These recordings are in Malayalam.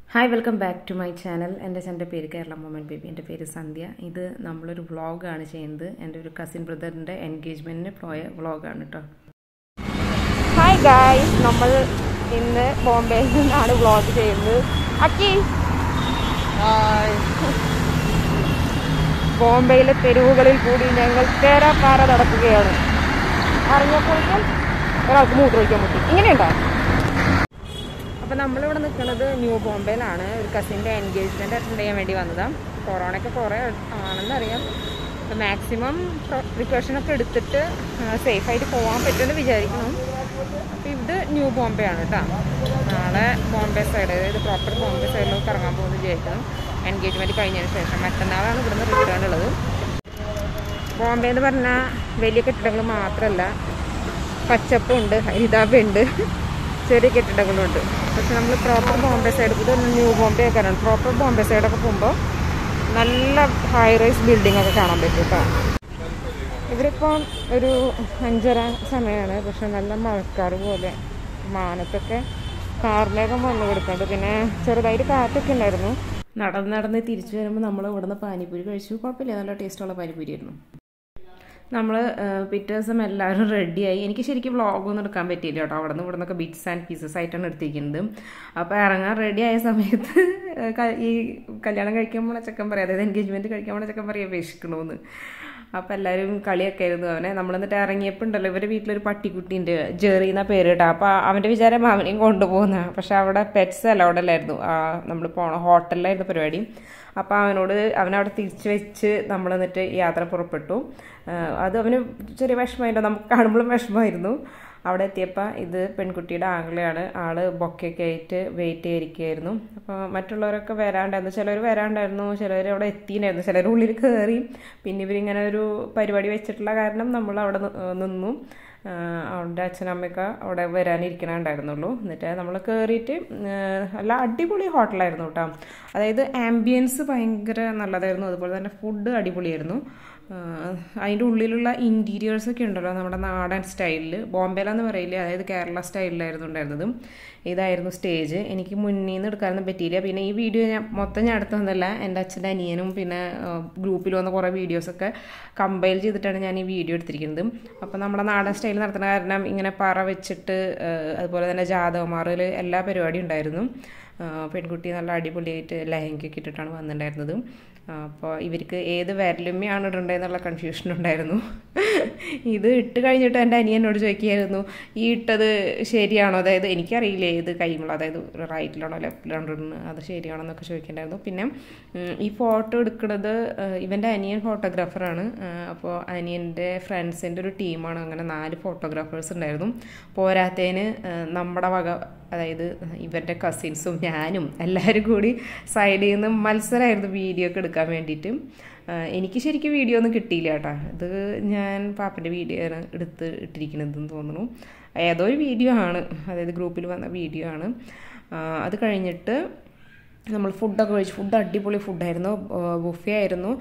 hi welcome back to my channel എൻ്റെ എൻ്റെ പേര് കേരള മൊമൻ ബേബി എൻ്റെ പേര് സന്ധ്യ ഇത് നമ്മളൊരു വ്ളോഗാണ് ചെയ്യുന്നത് എൻ്റെ ഒരു കസിൻ ബ്രദറിൻ്റെ എൻഗേജ്മെൻറ്റിന് പോയ വ്ളോഗാണ് കേട്ടോ ഹായ് ഗായ്സ് നമ്മൾ ഇന്ന് ബോംബെയിൽ നിന്നാണ് വ്ളോഗ് ചെയ്യുന്നത് അക്കി ബോംബെയിലെ തെരുവുകളിൽ കൂടി ഞങ്ങൾ തേരാപ്പാറ നടക്കുകയാണ് അറിഞ്ഞപ്പോഴേക്കും ഒരാൾക്ക് മൂത്രമൊഴിക്കാൻ പറ്റി ഇങ്ങനെയുണ്ടോ അപ്പോൾ നമ്മളിവിടെ നിൽക്കുന്നത് ന്യൂ ബോംബെയിലാണ് ഒരു കസിൻ്റെ എൻഗേജ്മെൻറ്റ് അറ്റൻഡ് ചെയ്യാൻ വേണ്ടി വന്നതാണ് കൊറോണയൊക്കെ കുറേ ആണെന്നറിയാം അപ്പോൾ മാക്സിമം പ്രിക്കോഷനൊക്കെ എടുത്തിട്ട് സേഫായിട്ട് പോകാൻ പറ്റുമെന്ന് വിചാരിക്കണം അപ്പോൾ ഇത് ന്യൂ ബോംബെ ആണ് കേട്ടോ നാളെ ബോംബെ സൈഡ് അതായത് പ്രോപ്പർ ബോംബെ സൈഡിലേക്ക് ഇറങ്ങാൻ പോകുന്നത് വിചാരിക്കണം എൻഗേജ്മെൻറ്റ് കഴിഞ്ഞതിന് ശേഷം മറ്റന്നാളാണ് ഇവിടുന്ന് റിട്ടേൺ ഉള്ളത് ബോംബെ എന്ന് പറഞ്ഞാൽ വലിയ കെട്ടിടങ്ങൾ മാത്രമല്ല പച്ചപ്പുണ്ട് ഹരിതാപുണ്ട് ചെറിയ കെട്ടിടങ്ങളുണ്ട് പക്ഷെ നമ്മൾ പ്രോപ്പർ ബോംബെ സൈഡ് ഇത് ന്യൂ ബോംബെ ഒക്കെ ആണ് പ്രോപ്പർ ബോംബെ സൈഡൊക്കെ പോകുമ്പോൾ നല്ല ഹൈ റൈസ് ബിൽഡിംഗ് ഒക്കെ കാണാൻ പറ്റും കേട്ടോ ഇവരിപ്പം ഒരു അഞ്ചര സമയമാണ് പക്ഷെ നല്ല മഴക്കാറ് പോലെ മാനത്തൊക്കെ കാർമേഘം വന്നു കിടക്കുന്നുണ്ട് പിന്നെ ചെറുതായിട്ട് കാറ്റൊക്കെ ഉണ്ടായിരുന്നു നടന്ന് നടന്ന് തിരിച്ചു വരുമ്പോൾ നമ്മൾ ഇവിടുന്ന് പാനിപ്പൂരി കഴിച്ചു കുഴപ്പമില്ല നല്ല ടേസ്റ്റുള്ള പാനിപ്പൂരി ആയിരുന്നു നമ്മൾ പിറ്റേ ദിവസം എല്ലാവരും റെഡിയായി എനിക്ക് ശരിക്കും വ്ളോഗൊന്നും എടുക്കാൻ പറ്റിയില്ല കേട്ടോ അവിടെ നിന്ന് ഇവിടെ നിന്നൊക്കെ ബിറ്റ്സ് ആൻഡ് പീസസ് ആയിട്ടാണ് എടുത്തിരിക്കുന്നത് അപ്പോൾ ഇറങ്ങാൻ റെഡി ആയ സമയത്ത് ഈ കല്യാണം കഴിക്കുമ്പോൾ ചെക്കൻ പറയാം അതായത് എൻഗേജ്മെൻറ്റ് കഴിക്കുമ്പോൾ ചെക്കൻ പറയാം വിശക്കണമെന്ന് അപ്പോൾ എല്ലാവരും കളിയൊക്കെ ആയിരുന്നു അവനെ നമ്മൾ എന്നിട്ട് ഇറങ്ങിയപ്പോൾ ഉണ്ടല്ലോ ഇവരുടെ വീട്ടിലൊരു പട്ടിക്കുട്ടിയുണ്ട് ജെറി എന്ന പേര് കേട്ടോ അപ്പോൾ അവൻ്റെ വിചാരം അവനെയും കൊണ്ടുപോകുന്ന പക്ഷെ അവിടെ പെറ്റ്സ് അലൗഡ് അല്ലായിരുന്നു നമ്മൾ പോണ ഹോട്ടലിലായിരുന്നു പരിപാടി അപ്പോൾ അവനോട് അവനവിടെ തിരിച്ചു വെച്ച് നമ്മൾ എന്നിട്ട് യാത്ര പുറപ്പെട്ടു അത് അവന് ചെറിയ വിഷമമായിട്ടോ നമുക്ക് കാണുമ്പോഴും വിഷമമായിരുന്നു അവിടെ എത്തിയപ്പോൾ ഇത് പെൺകുട്ടിയുടെ ആംഗ്ലയാണ് ആള് ബൊക്കെയൊക്കെ ആയിട്ട് വെയിറ്റ് ചെയ്തിരിക്കുകയായിരുന്നു അപ്പോൾ മറ്റുള്ളവരൊക്കെ വരാണ്ടായിരുന്നു ചിലർ വരാണ്ടായിരുന്നു ചിലർ അവിടെ എത്തിയിട്ടുണ്ടായിരുന്നു ചിലർ ഉള്ളിൽ കയറി പിന്നെ ഇവരിങ്ങനെ ഒരു പരിപാടി വെച്ചിട്ടുള്ള കാരണം നമ്മൾ അവിടെ നിന്നു അവളുടെ അച്ഛനമ്മയൊക്കെ അവിടെ വരാനിരിക്കണുണ്ടായിരുന്നുള്ളൂ എന്നിട്ട് നമ്മൾ കയറിയിട്ട് നല്ല അടിപൊളി ഹോട്ടലായിരുന്നു കേട്ടോ അതായത് ആംബിയൻസ് ഭയങ്കര നല്ലതായിരുന്നു അതുപോലെ തന്നെ ഫുഡ് അടിപൊളിയായിരുന്നു അതിൻ്റെ ഉള്ളിലുള്ള ഇൻറ്റീരിയേഴ്സൊക്കെ ഉണ്ടല്ലോ നമ്മുടെ നാടൻ സ്റ്റൈലിൽ ബോംബെയിലാന്ന് പറയില്ല അതായത് കേരള സ്റ്റൈലിലായിരുന്നു ഉണ്ടായിരുന്നത് ഇതായിരുന്നു സ്റ്റേജ് എനിക്ക് മുന്നിൽ നിന്ന് എടുക്കാനൊന്നും പറ്റിയില്ല പിന്നെ ഈ വീഡിയോ ഞാൻ മൊത്തം ഞാൻ എടുത്തതല്ല എൻ്റെ അച്ഛൻ്റെ അനിയനും പിന്നെ ഗ്രൂപ്പിൽ വന്ന കുറേ വീഡിയോസൊക്കെ കമ്പൈൽ ചെയ്തിട്ടാണ് ഞാൻ ഈ വീഡിയോ എടുത്തിരിക്കുന്നത് അപ്പോൾ നമ്മുടെ നാടൻ സ്റ്റൈൽ നടത്തുന്ന കാരണം ഇങ്ങനെ പറ വെച്ചിട്ട് അതുപോലെ തന്നെ ജാതകമാറിൽ എല്ലാ പരിപാടിയും ഉണ്ടായിരുന്നു പെൺകുട്ടി നല്ല അടിപൊളിയായിട്ട് ലഹങ്കയൊക്കെ ഇട്ടിട്ടാണ് വന്നിട്ടുണ്ടായിരുന്നത് അപ്പോൾ ഇവർക്ക് ഏത് വിരലുമ്മയാണ് ഇടേണ്ടതെന്നുള്ള കൺഫ്യൂഷൻ ഉണ്ടായിരുന്നു ഇത് ഇട്ട് കഴിഞ്ഞിട്ട് എൻ്റെ അനിയനോട് ചോദിക്കുകയായിരുന്നു ഈ ഇട്ടത് ശരിയാണോ അതായത് എനിക്കറിയില്ല ഏത് കൈമുള്ള അതായത് റൈറ്റിലാണോ ലെഫ്റ്റിലാണോ ഇടുന്നത് അത് ശരിയാണോ എന്നൊക്കെ ചോദിക്കേണ്ടായിരുന്നു പിന്നെ ഈ ഫോട്ടോ എടുക്കുന്നത് ഇവൻ്റെ അനിയൻ ഫോട്ടോഗ്രാഫറാണ് അപ്പോൾ അനിയൻ്റെ ഫ്രണ്ട്സിൻ്റെ ഒരു ടീമാണ് അങ്ങനെ നാല് ഫോട്ടോഗ്രാഫേഴ്സ് ഉണ്ടായിരുന്നു പോരാത്തതിന് നമ്മുടെ വക അതായത് ഇവരുടെ കസിൻസും ഞാനും എല്ലാവരും കൂടി സൈഡിൽ നിന്ന് മത്സരമായിരുന്നു വീഡിയോ ഒക്കെ എടുക്കാൻ വേണ്ടിയിട്ട് എനിക്ക് ശരിക്കും വീഡിയോ ഒന്നും കിട്ടിയില്ല കേട്ടോ ഇത് ഞാൻ പാപ്പൻ്റെ വീഡിയോ ആണ് എടുത്ത് ഇട്ടിരിക്കുന്നതെന്ന് തോന്നുന്നു ഏതോ ഒരു വീഡിയോ ആണ് അതായത് ഗ്രൂപ്പിൽ വന്ന വീഡിയോ ആണ് അത് കഴിഞ്ഞിട്ട് നമ്മൾ ഫുഡൊക്കെ കഴിച്ചു ഫുഡ് അടിപൊളി ഫുഡായിരുന്നു ബുഫേ ആയിരുന്നു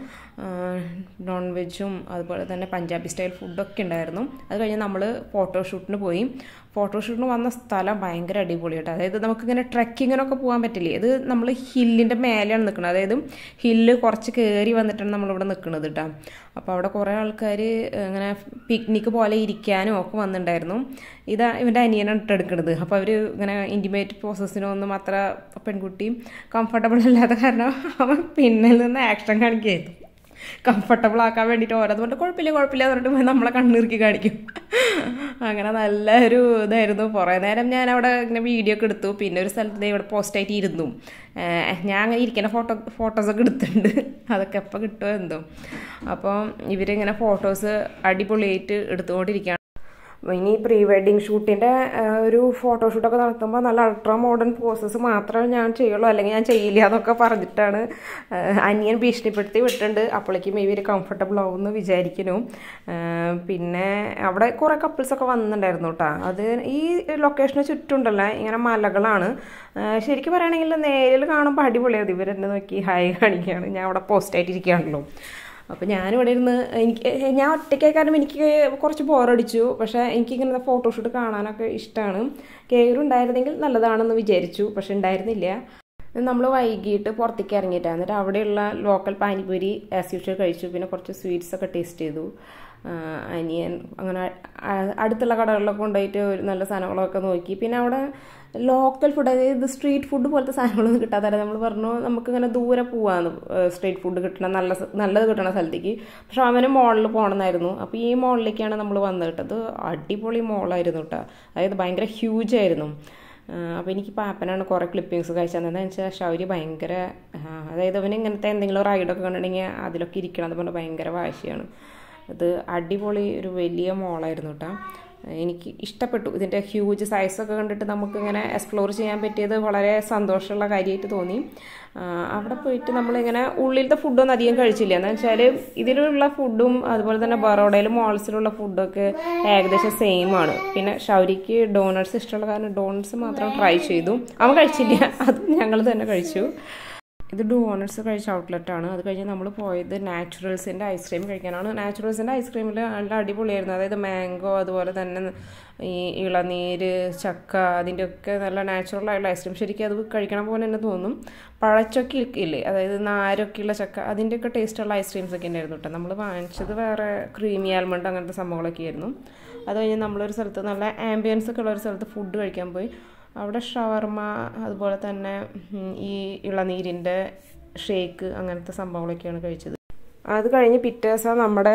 നോൺ വെജും അതുപോലെ തന്നെ പഞ്ചാബി സ്റ്റൈൽ ഫുഡൊക്കെ ഉണ്ടായിരുന്നു അത് കഴിഞ്ഞ് നമ്മൾ ഫോട്ടോഷൂട്ടിന് പോയി ഫോട്ടോഷൂട്ടിന് വന്ന സ്ഥലം ഭയങ്കര അടിപൊളിയായിട്ട് അതായത് നമുക്കിങ്ങനെ ട്രക്കിങ്ങിനൊക്കെ പോകാൻ പറ്റില്ലേ ഇത് നമ്മൾ ഹില്ലിൻ്റെ മേലെയാണ് നിൽക്കുന്നത് അതായത് ഹില്ല് കുറച്ച് കയറി വന്നിട്ടാണ് നമ്മളിവിടെ നിൽക്കുന്നത് കേട്ടോ അപ്പോൾ അവിടെ കുറേ ആൾക്കാർ ഇങ്ങനെ പിക്നിക്ക് പോലെ ഇരിക്കാനും ഒക്കെ വന്നിട്ടുണ്ടായിരുന്നു ഇതാ ഇവൻ്റെ അനിയനാണ് ഇട്ടെടുക്കുന്നത് അപ്പോൾ അവർ ഇങ്ങനെ ഇൻറ്റിമേറ്റ് പ്രോസസ്സിനൊന്നും അത്ര പെൺകുട്ടിയും കംഫർട്ടബിൾ അല്ലാത്ത കാരണം അവൻ പിന്നിൽ നിന്ന് ആക്ഷൻ കാണിക്കുകയായിരുന്നു കംഫർട്ടബിൾ ആക്കാൻ വേണ്ടിയിട്ട് ഓരോന്ന് കുഴപ്പമില്ല കുഴപ്പമില്ല എന്ന് പറഞ്ഞിട്ട് നമ്മളെ കണ്ണിറുക്കി കാണിക്കും അങ്ങനെ നല്ലൊരു ഇതായിരുന്നു കുറേ നേരം ഞാൻ അവിടെ ഇങ്ങനെ വീഡിയോ ഒക്കെ എടുത്തു പിന്നെ ഒരു സ്ഥലത്ത് ഇവിടെ പോസ്റ്റായിട്ട് ഇരുന്നു ഞാൻ അങ്ങനെ ഇരിക്കുന്ന ഫോട്ടോ ഫോട്ടോസൊക്കെ എടുത്തിട്ടുണ്ട് അതൊക്കെ എപ്പോൾ കിട്ടുമോ എന്തോ അപ്പോൾ ഇവരിങ്ങനെ ഫോട്ടോസ് അടിപൊളിയായിട്ട് എടുത്തുകൊണ്ടിരിക്കുകയാണ് ഇനി പ്രീ വെഡിങ് ഷൂട്ടിൻ്റെ ഒരു ഫോട്ടോഷൂട്ടൊക്കെ നടത്തുമ്പോൾ നല്ല അൾട്രാ മോഡേൺ പോസസ് മാത്രമേ ഞാൻ ചെയ്യുള്ളൂ അല്ലെങ്കിൽ ഞാൻ ചെയ്യില്ല എന്നൊക്കെ പറഞ്ഞിട്ടാണ് അനിയൻ ഭീഷണിപ്പെടുത്തി വിട്ടിട്ടുണ്ട് അപ്പോഴേക്കും ഇവർ കംഫർട്ടബിൾ ആവുമെന്ന് വിചാരിക്കുന്നു പിന്നെ അവിടെ കുറേ കപ്പിൾസൊക്കെ വന്നിട്ടുണ്ടായിരുന്നു കേട്ടോ അത് ഈ ലൊക്കേഷന് ചുറ്റുണ്ടല്ലോ ഇങ്ങനെ മലകളാണ് ശരിക്കും പറയുകയാണെങ്കിൽ നേരിൽ കാണുമ്പോൾ അടിപൊളിയായിരുന്നു ഇവരെന്നെ നോക്കി ഹായ് കാണിക്കുകയാണ് ഞാൻ അവിടെ പോസ്റ്റായിട്ടിരിക്കുകയാണല്ലോ അപ്പോൾ ഞാനിവിടെ ഇരുന്ന് എനിക്ക് ഞാൻ ഒറ്റയ്ക്കായ കാരണം എനിക്ക് കുറച്ച് ബോറടിച്ചു പക്ഷേ എനിക്കിങ്ങനെ ഫോട്ടോഷൂട്ട് കാണാനൊക്കെ ഇഷ്ടമാണ് കേറുണ്ടായിരുന്നെങ്കിൽ നല്ലതാണെന്ന് വിചാരിച്ചു പക്ഷെ ഉണ്ടായിരുന്നില്ല നമ്മൾ വൈകിട്ട് പുറത്തേക്ക് ഇറങ്ങിയിട്ടാണ് എന്നിട്ട് അവിടെയുള്ള ലോക്കൽ പാനിപൂരി ആസ് യൂഷ്വൽ കഴിച്ചു പിന്നെ കുറച്ച് സ്വീറ്റ്സ് ഒക്കെ ടേസ്റ്റ് ചെയ്തു അനിയൻ അങ്ങനെ അടുത്തുള്ള കടകളിലൊക്കെ കൊണ്ടുപോയിട്ട് ഒരു നല്ല സാധനങ്ങളൊക്കെ നോക്കി പിന്നെ അവിടെ ലോക്കൽ ഫുഡ് അതായത് സ്ട്രീറ്റ് ഫുഡ് പോലത്തെ സാധനങ്ങളൊന്നും കിട്ടാതെ നമ്മൾ പറഞ്ഞു നമുക്കിങ്ങനെ ദൂരെ പോവാന്ന് സ്ട്രീറ്റ് ഫുഡ് കിട്ടണ നല്ല നല്ലത് കിട്ടണ സ്ഥലത്തേക്ക് പക്ഷെ അവന് മോളിൽ പോകണമെന്നായിരുന്നു അപ്പോൾ ഈ മോളിലേക്കാണ് നമ്മൾ വന്നിട്ടത് അടിപൊളി മോളായിരുന്നു കേട്ടോ അതായത് ഭയങ്കര ഹ്യൂജ് ആയിരുന്നു അപ്പോൾ എനിക്ക് പാപ്പനാണ് കുറേ ക്ലിപ്പിങ്സ് കഴിച്ചു തന്നത് വെച്ചാൽ ശൗര്യ ഭയങ്കര അതായത് അവന് ഇങ്ങനത്തെ എന്തെങ്കിലും റൈഡൊക്കെ കണ്ടിട്ടുണ്ടെങ്കിൽ അതിലൊക്കെ ഇരിക്കണം എന്ന് പറഞ്ഞാൽ ഭയങ്കര വാശിയാണ് അത് അടിപൊളി ഒരു വലിയ മോളായിരുന്നു കേട്ടോ എനിക്ക് ഇഷ്ടപ്പെട്ടു ഇതിൻ്റെ ഹ്യൂജ് സൈസൊക്കെ കണ്ടിട്ട് നമുക്കിങ്ങനെ എക്സ്പ്ലോർ ചെയ്യാൻ പറ്റിയത് വളരെ സന്തോഷമുള്ള കാര്യമായിട്ട് തോന്നി അവിടെ പോയിട്ട് നമ്മളിങ്ങനെ ഉള്ളിലത്തെ ഫുഡൊന്നും അധികം കഴിച്ചില്ല എന്ന് വെച്ചാൽ ഇതിലുള്ള ഫുഡും അതുപോലെ തന്നെ ബറോഡയിലും മോൾസിലുള്ള ഫുഡൊക്കെ ഏകദേശം സെയിം ആണ് പിന്നെ ഷൗരിക്ക് ഡോണറ്റ്സ് ഇഷ്ടമുള്ള കാരണം ഡോണറ്റ്സ് മാത്രം ട്രൈ ചെയ്തു അവൻ കഴിച്ചില്ല അത് ഞങ്ങൾ തന്നെ കഴിച്ചു ഇത് ഡോണറ്റ്സ് കഴിച്ച ഔട്ട്ലെറ്റാണ് അത് കഴിഞ്ഞ് നമ്മൾ പോയത് നാച്ചുറൽസിൻ്റെ ഐസ്ക്രീം കഴിക്കാനാണ് നാച്ചുറൽസിൻ്റെ ഐസ്ക്രീമിൽ നല്ല അടിപൊളിയായിരുന്നു അതായത് മാംഗോ അതുപോലെ തന്നെ ഈ ഇളനീര് ചക്ക അതിൻ്റെയൊക്കെ നല്ല നാച്ചുറൽ ആയിട്ടുള്ള ഐസ്ക്രീം ശരിക്കും അത് കഴിക്കണ പോലെ തന്നെ തോന്നും പഴച്ചൊക്കെ ഇല്ലേ അതായത് നാരൊക്കെയുള്ള ചക്ക അതിൻ്റെയൊക്കെ ടേസ്റ്റുള്ള ഐസ്ക്രീംസ് ഒക്കെ ഉണ്ടായിരുന്നു കേട്ടോ നമ്മൾ വാങ്ങിച്ചത് വേറെ ക്രീമി ആൽമണ്ട് അങ്ങനത്തെ സംഭവങ്ങളൊക്കെ ആയിരുന്നു അത് കഴിഞ്ഞ് നമ്മളൊരു സ്ഥലത്ത് നല്ല ആംബിയൻസ് ഒക്കെ ഉള്ള ഒരു സ്ഥലത്ത് ഫുഡ് കഴിക്കാൻ പോയി അവിടെ ഷവർമ അതുപോലെ തന്നെ ഈ ഇളനീരിൻ്റെ ഷേക്ക് അങ്ങനത്തെ സംഭവങ്ങളൊക്കെയാണ് കഴിച്ചത് അത് കഴിഞ്ഞ് പിറ്റേ ദിവസം നമ്മുടെ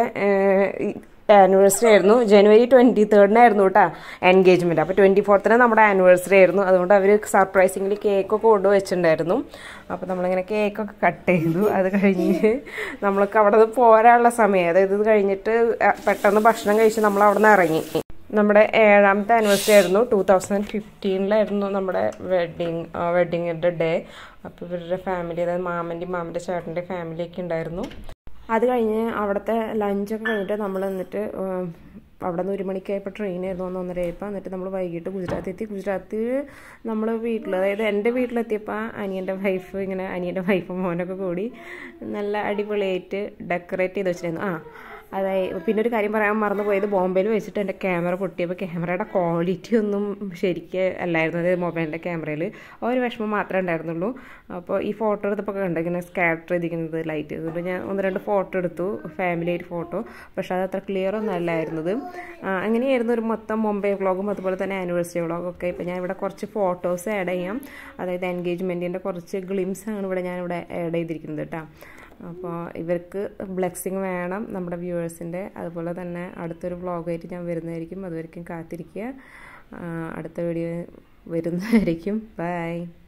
ആനിവേഴ്സറി ആയിരുന്നു ജനുവരി ട്വൻറ്റി തേർഡിനായിരുന്നു കേട്ടോ എൻഗേജ്മെൻറ്റ് അപ്പോൾ ട്വൻറ്റി ഫോർത്തിന് നമ്മുടെ ആനിവേഴ്സറി ആയിരുന്നു അതുകൊണ്ട് അവർ സർപ്രൈസിങ്ങിൽ കേക്കൊക്കെ കൊണ്ടുവച്ചിട്ടുണ്ടായിരുന്നു അപ്പോൾ നമ്മളിങ്ങനെ കേക്കൊക്കെ കട്ട് ചെയ്തു അത് കഴിഞ്ഞ് നമ്മൾക്ക് അവിടെ നിന്ന് പോരാനുള്ള സമയം അതായത് ഇത് കഴിഞ്ഞിട്ട് പെട്ടെന്ന് ഭക്ഷണം കഴിച്ച് നമ്മൾ അവിടെ നിന്ന് ഇറങ്ങി നമ്മുടെ ഏഴാമത്തെ ആനിവേഴ്സറി ആയിരുന്നു ടൂ തൗസൻഡ് ഫിഫ്റ്റീനിലായിരുന്നു നമ്മുടെ വെഡ്ഡിങ് വെഡ്ഡിങ്ങിൻ്റെ ഡേ അപ്പോൾ ഇവരുടെ ഫാമിലി അതായത് മാമൻ്റെയും മാമൻ്റെ ചേട്ടൻ്റെ ഫാമിലിയൊക്കെ ഉണ്ടായിരുന്നു അത് കഴിഞ്ഞ് അവിടുത്തെ ലഞ്ചൊക്കെ കഴിഞ്ഞിട്ട് നമ്മൾ എന്നിട്ട് അവിടെ നിന്ന് ഒരു മണിക്കായപ്പോൾ ട്രെയിനായിരുന്നു ഒന്ന് ഒന്നര ആയപ്പോൾ എന്നിട്ട് നമ്മൾ വൈകിട്ട് ഗുജറാത്തിൽ എത്തി ഗുജറാത്തിൽ നമ്മൾ വീട്ടിൽ അതായത് എൻ്റെ വീട്ടിലെത്തിയപ്പോൾ അനിയൻ്റെ വൈഫ് ഇങ്ങനെ അനിയൻ്റെ വൈഫും മോനൊക്കെ കൂടി നല്ല അടിപൊളിയായിട്ട് ഡെക്കറേറ്റ് ചെയ്ത് വെച്ചിരുന്നു ആ അതായത് പിന്നെ ഒരു കാര്യം പറയാൻ മറന്നു പോയത് ബോംബെയിൽ വെച്ചിട്ട് എൻ്റെ ക്യാമറ പൊട്ടിയപ്പോൾ ക്യാമറയുടെ ക്വാളിറ്റി ഒന്നും ശരിക്ക് അല്ലായിരുന്നു അതായത് മൊബൈലിൻ്റെ ക്യാമറയിൽ ആ ഒരു വിഷമം മാത്രമേ ഉണ്ടായിരുന്നുള്ളൂ അപ്പോൾ ഈ ഫോട്ടോ എടുത്തപ്പോൾ കണ്ടു ഇങ്ങനെ സ്കാറ്റർ ചെയ്തിരിക്കുന്നത് ലൈറ്റ് അതുകൊണ്ട് ഞാൻ ഒന്ന് രണ്ട് ഫോട്ടോ എടുത്തു ഫാമിലി ആയിട്ട് ഫോട്ടോ പക്ഷേ അത് അത്ര ക്ലിയർ ഒന്നും അല്ലായിരുന്നത് അങ്ങനെയായിരുന്നു ഒരു മൊത്തം മുംബൈ വ്ളോഗും അതുപോലെ തന്നെ ആനിവേഴ്സറി വ്ളോഗും ഒക്കെ ഇപ്പോൾ ഞാൻ ഇവിടെ കുറച്ച് ഫോട്ടോസ് ആഡ് ചെയ്യാം അതായത് എൻഗേജ്മെൻറ്റിൻ്റെ കുറച്ച് ഗ്ലിംസ് ആണ് ഇവിടെ ഞാനിവിടെ ആഡ് ചെയ്തിരിക്കുന്നത് കേട്ടോ അപ്പോൾ ഇവർക്ക് ബ്ലെസ്സിങ് വേണം നമ്മുടെ വ്യൂവേഴ്സിൻ്റെ അതുപോലെ തന്നെ അടുത്തൊരു വ്ളോഗായിട്ട് ഞാൻ വരുന്നതായിരിക്കും അതുവരെയും കാത്തിരിക്കുക അടുത്ത വീഡിയോ വരുന്നതായിരിക്കും ബൈ